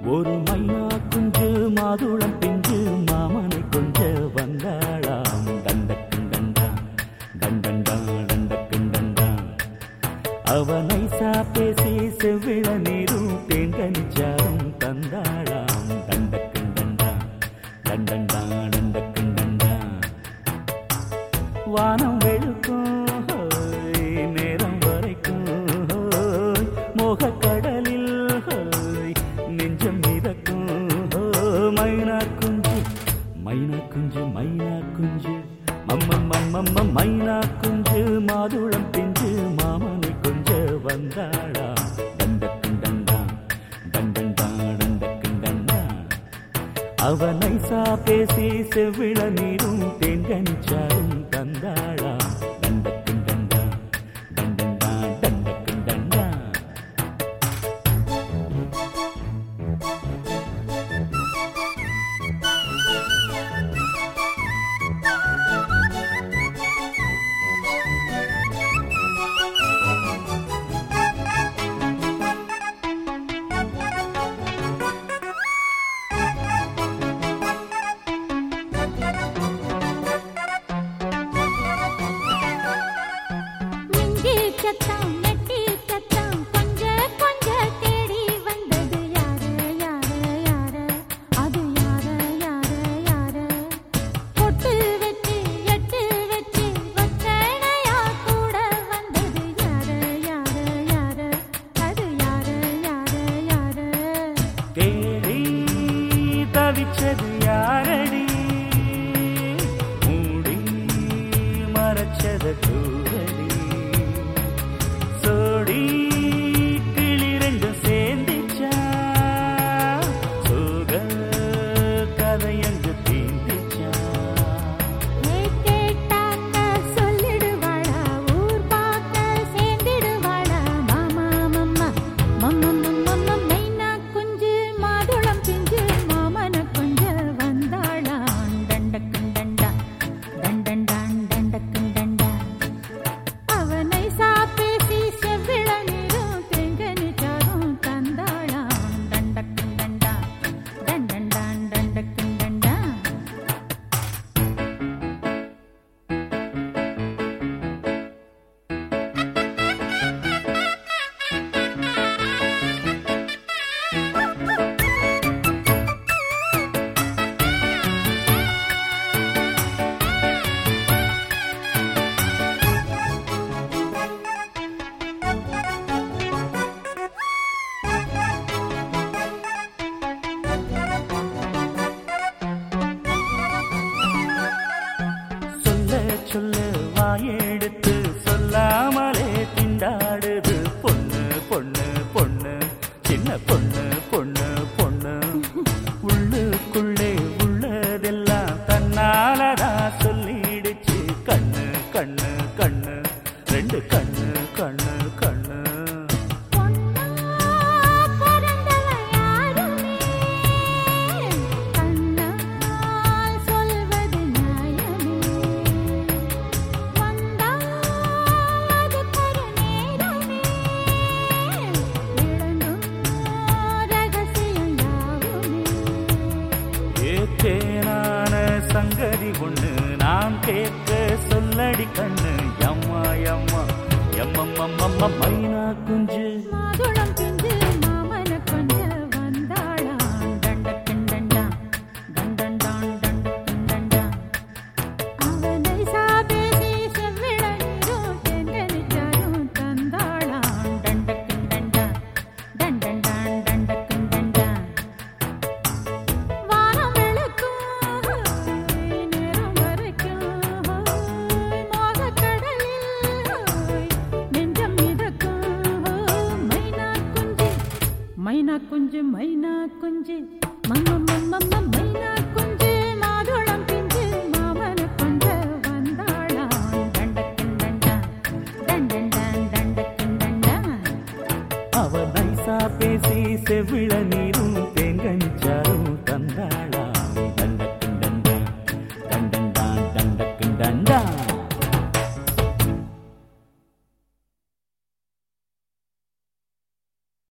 ஒரு மைனா குஞ்சு மாதுளம் பிஞ்சு மாமனை கொஞ்ச வந்தாளாம் தண்டக்கும் தண்டா தண்டண்டா தண்டக்கும் தண்டா அவனை பேசி செவ்விள நீரும் தேங்கனிச்சாரும் தந்தாளாம் தண்டக்கும் தண்டா தண்டண்டா தண்டக்கும் தண்டா வானம் வெளுக்கும் ஹோய், நேரம் வரைக்கும் ஹோய், மோகக்கடலில் ஹோய், நெஞ்சம் மிதக்கும் ஹோய், மைனா குஞ்சு மைனா குஞ்சு மைனா குஞ்சு மம்மம் மம்மம்ம மைனா குஞ்சு மாதுளம் பிஞ்சு மாமனை கொஞ்ச வந்தாளா தண்டக்கும் தண்டா தண்டண்டா தண்டக்கும் தண்டா அவனை பேசி செவ்விள நீரும் தேங்கனிச்சாரும் தந்தாளா தண்டக்கும் தண்டா தண்டண்டா தண்டக்கும் தண்டா மிஞ்சி சத்தம் நெட்டி சத்தம் கொஞ்ச கொஞ்ச தேடி வந்தது யாரு யாரு யாரு அது யாரு யாரு யாரு பொட்டு வச்சு எட்டு வச்சு ஒத்தனையா கூட வந்தது யாரு யாரு யாரு அது யாரு யாரு யாரு தேடி தவிச்சது யாரடி மூடி மறைச்சத தூரடி சோடி கிளி ரெண்டும் சேர்ந்துச்சா சோக கதையங்கு தீந்துச்சா ஏ கேட்டாக்க சொல்லிடுவாளா ஊர் பார்க்க சேர்ந்திடுவாளா மாமா மம்மா மம்மா மம்மா மைனா குஞ்சு மாதுளம் பிஞ்சு மாமன கொஞ்ச வந்தாளா தண்டக்கும் தண்டா தண்டண்டான் தண்டக்கும் தண்டா அவனை சாப்பேசி செவ்விள நீரும் தெங்கனி சாரும் தந்தாளா தண்டக்கும் தண்டா தண்டண்டான் தண்டக்கும் தண்டா சொல்ல சொல்ல வாயெடுத்து சொல்லாமலே திண்டாடுது பொண்ணு பொண்ணு பொண்ணு சின்ன பொண்ணு பொண்ணு பொண்ணு உள்ளுக்குள்ளே உள்ளதெல்லாம் தன்னாலதான் சொல்லிடுச்சு கண்ணு கண்ணு கண்ணு ரெண்டு கண்ணு கண்ணு கண்ணு பொன்னா பிறந்தவ யாருமே கண்ணால் சொல்வது நியாயமே வந்தால் அதுக்கொரு நேரமே விளங்கும் ரகசியம் யாவுமே ஏத்தேனான சங்கதி ஒண்ணு நாம் கேட்க சொல்லடி கண்ணு எம்மா எம்மா எம்மம்மம்மம்ம மைனா குஞ்சு மாதுளம் பிஞ்சு மாமன கொஞ்ச வந்தாளா தண்டக்கன் தண்டா தண்டண்டான் தண்டக்கன் தண்டா அவனை சாபேசி செவ்விள நீரும் தெங்கனிச்சாரும் தந்தாளா தண்டக்கன் தண்டா தண்டண்டான் தண்டக்கன் தண்டா வானம் வெளுக்கும் நேரம் வரைக்கும் மோகக்கடலில் நெஞ்சம் மிதக்கும் மைனா குஞ்சு மைனா குஞ்சு மைனா குஞ்சு மம்ம மம்ம மைனா குஞ்சு மாதுளம் பிஞ்சு மாமன கொஞ்ச வந்தாளா தண்டக்கன் தண்டா தண்டண்டான் தண்டக்கன் தண்டா அவ நைசா பேசி செவிழ நீர்